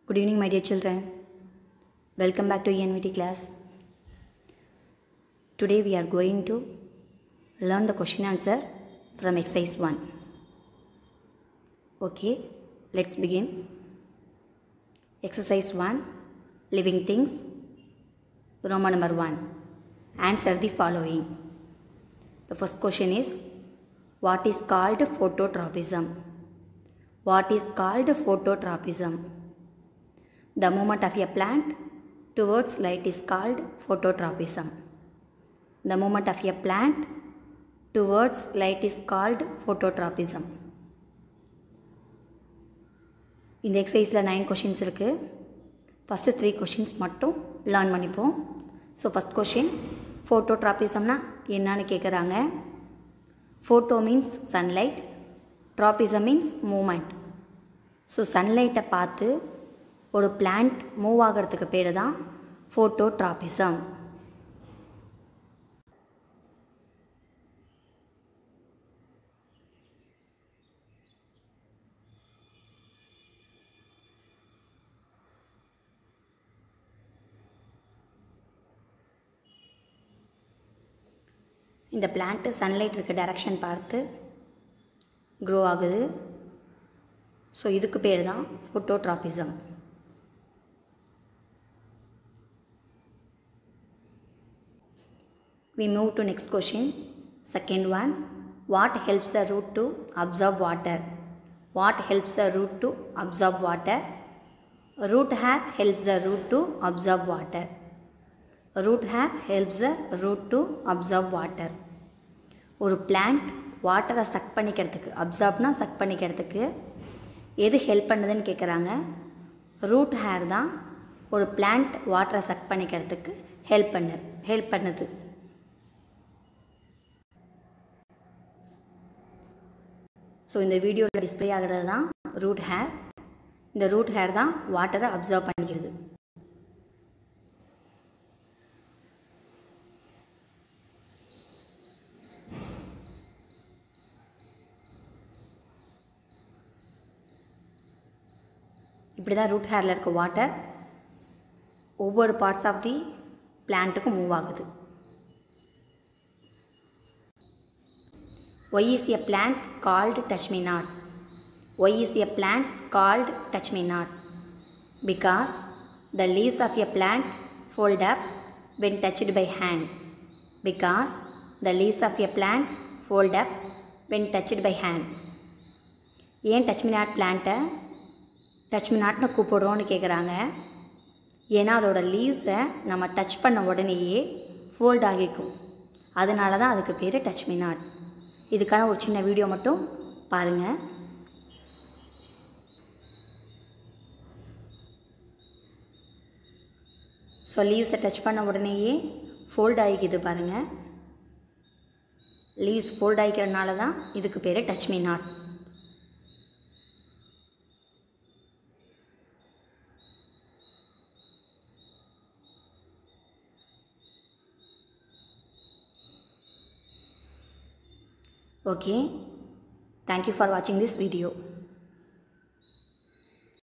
Good evening, my dear children. Welcome back to ENVT class. Today we are going to learn the question answer from exercise 1. Okay, let's begin. Exercise 1 Living Things. Roman number 1. Answer the following. The first question is What is called phototropism? What is called phototropism? The movement of a plant towards light is called phototropism. The movement of a plant towards light is called phototropism. இந்த எக்ஸசைஸில் nine questions இருக்குது first three questions மட்டும் learn பண்ணிப்போம் so first question ஃபோட்டோட்ராபிசம்னா என்னன்னு கேட்குறாங்க photo means sunlight tropism means movement so சன்லைட்டை பார்த்து ஒரு பிளான்ட் மூவ் ஆகிறதுக்கு பேர் தான் ஃபோட்டோட்ராபிசம் இந்த பிளான்ட்டு சன்லைட் இருக்க டைரக்ஷன் பார்த்து க்ரோ ஆகுது ஸோ இதுக்கு பேர் தான் phototropism We move to next question. Second one, what helps the root to absorb water? What helps the root to absorb water? Root hair helps the root to absorb water. Root hair helps the root to absorb water. ஒரு plant வாட்டரை suck பண்ணிக்கிறதுக்கு அப்சார்ப்னா chuck பண்ணிக்கிறதுக்கு எது help பண்ணுதுன்னு கேட்குறாங்க root hair தான் ஒரு பிளான்ட் வாட்டரை சக் பண்ணிக்கிறதுக்கு ஹெல்ப் பண்ணு ஹெல்ப் பண்ணுது ஸோ இந்த வீடியோவில் டிஸ்பிளே ஆகிறது தான் ரூட் ஹேர் இந்த ரூட் ஹேர் தான் வாட்டரை அப்சர்வ் பண்ணிக்கிறது இப்படி தான் ரூட் ஹேரில் இருக்க வாட்டர் ஒவ்வொரு பார்ட்ஸ் ஆஃப் தி பிளான்ட்டுக்கும் மூவ் ஆகுது Why is a plant called touch me not? Why is a plant called touch me not? Because the leaves of a plant fold up when touched by hand. Because the leaves of a plant fold up when touched by hand. ஏன் touch me not பிளான்ட்டை touch me நாட்னு கூப்பிடுறோன்னு கேட்குறாங்க ஏன்னா அதோட லீவ்ஸை நம்ம touch பண்ண உடனேயே ஃபோல்ட் ஆகிக்கும் அதனால தான் அதுக்கு பேர் டச் மீ நாட் இதுக்கான ஒரு சின்ன வீடியோ மட்டும் பாருங்கள் ஸோ லீவ்ஸை டச் பண்ண உடனேயே ஃபோல்ட் ஆகிக்குது பாருங்கள் லீவ்ஸ் ஃபோல்ட் ஆகிக்கிறனால தான் இதுக்கு பேர் touch me not Okay. Thank you for watching this video.